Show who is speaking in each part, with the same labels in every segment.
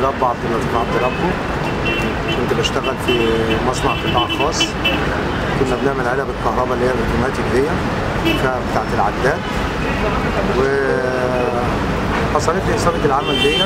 Speaker 1: الاب عبد اللطيف عبد ربه كنت بشتغل في مصنع قطاع خاص كنا بنعمل علب الكهرباء اللي هي الاوتوماتيك دي فيها بتاعت العداد و حصلت لي اصابه العمل دي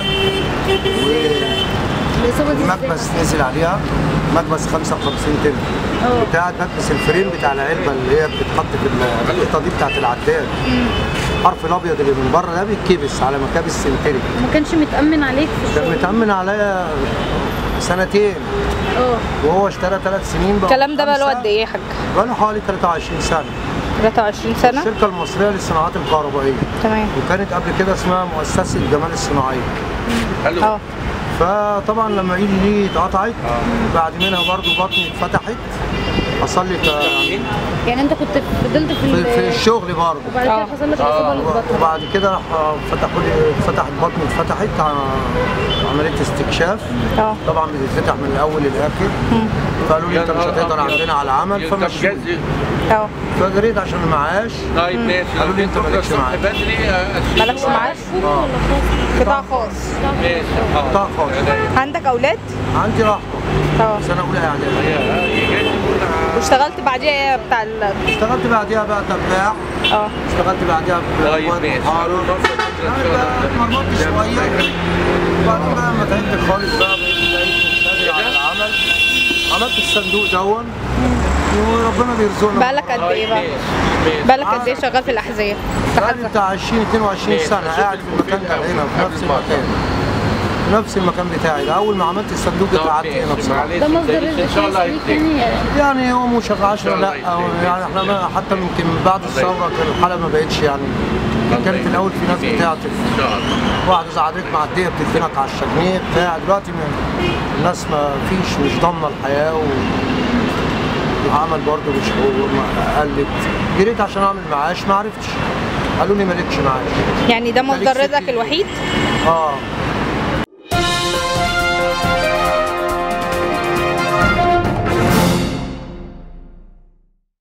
Speaker 2: الاصابه دي ازاي؟
Speaker 1: والمكبس نزل عليها مكبس 55 طن
Speaker 2: اه
Speaker 1: بتاعت مكبس الفريم بتاع العلبه اللي هي بتتحط في القطه دي بتاعت العداد الحرف الابيض اللي من بره ده بيتكبس على مكابس سنتريك
Speaker 2: ما كانش متامن عليك في
Speaker 1: كان
Speaker 2: الشغل
Speaker 1: متأمن عليا سنتين
Speaker 2: اه
Speaker 1: وهو اشترى ثلاث سنين بقى
Speaker 3: الكلام ده بقى له قد ايه يا حاج؟
Speaker 1: بقى له حوالي 23 سنة
Speaker 3: 23 سنة
Speaker 1: الشركة المصرية للصناعات الكهربائية
Speaker 3: تمام
Speaker 1: وكانت قبل كده اسمها مؤسسة جمال الصناعية
Speaker 3: اه
Speaker 1: فطبعا لما ايدي دي اتقطعت بعد منها برضو بطني اتفتحت حصل لي ك-
Speaker 2: يعني انت كنت فضلت في,
Speaker 1: في,
Speaker 2: ال-
Speaker 1: في الشغل برضو
Speaker 2: وبعد كده
Speaker 3: آه.
Speaker 2: حصل لك الاصابه اللي في بطنك
Speaker 1: وبعد كده راح فتحوا لي فتحت بطني اتفتحت ع- عمليه استكشاف
Speaker 3: اه
Speaker 1: طبعا بتتفتح من الاول للاخر فقالوا لي انت مش هتقدر عندنا على العمل فمشوا
Speaker 3: اه
Speaker 1: فجريت عشان المعاش
Speaker 4: طيب ماشي
Speaker 1: قالوا لي انت مالكش معاش
Speaker 4: بدري آه،
Speaker 3: مالكش معاش؟
Speaker 1: اه
Speaker 3: قطاع خاص
Speaker 4: ماشي
Speaker 1: قطاع خاص
Speaker 3: عندك اولاد؟
Speaker 1: عندي رحمه
Speaker 3: اه
Speaker 1: سنه اولى اعدادي
Speaker 3: واشتغلت بعديها ايه بتاع ال
Speaker 1: اشتغلت بعديها بقى تباع
Speaker 3: اه
Speaker 1: اشتغلت بعديها
Speaker 4: طيب
Speaker 1: بواد
Speaker 4: ماشي
Speaker 1: محارب يعني بقى اتمرمطت شويه وبعدين بقى لما تعبت خالص بقى بقيت بقيت مش قادر على العمل عملت الصندوق دون وربنا بيرزقنا
Speaker 3: بقالك قد ايه بقى؟ بقالك قد ايه شغال في الاحذيه؟ في
Speaker 1: بقالي
Speaker 3: حد-
Speaker 1: بتاع 20 22 سنه قاعد في المكان ده هنا في نفس المكان في نفس المكان بتاعي ده اول ما عملت الصندوق ده قعدت هنا بصراحه
Speaker 2: ده مصدر رزق
Speaker 4: ان شاء الله
Speaker 2: كويس ليك يعني
Speaker 1: يعني يوم وشغال 10 لا يعني احنا ما- حتى يمكن من بعد الثوره كان الحاله ما بقتش يعني كانت الاول في ناس بتعطف
Speaker 4: ان شاء الله
Speaker 1: واحدة زعلت معدية بتدفنك على الشجنيه بتاع دلوقتي ما- الناس ما فيش مش ضامنة الحياة و العمل برضه مش هو ما- قلت جريت عشان اعمل معاش ما عرفتش قالوا لي مالكش معاش
Speaker 3: يعني ده مصدر
Speaker 1: ليك ست-
Speaker 3: رزقك الوحيد؟
Speaker 1: اه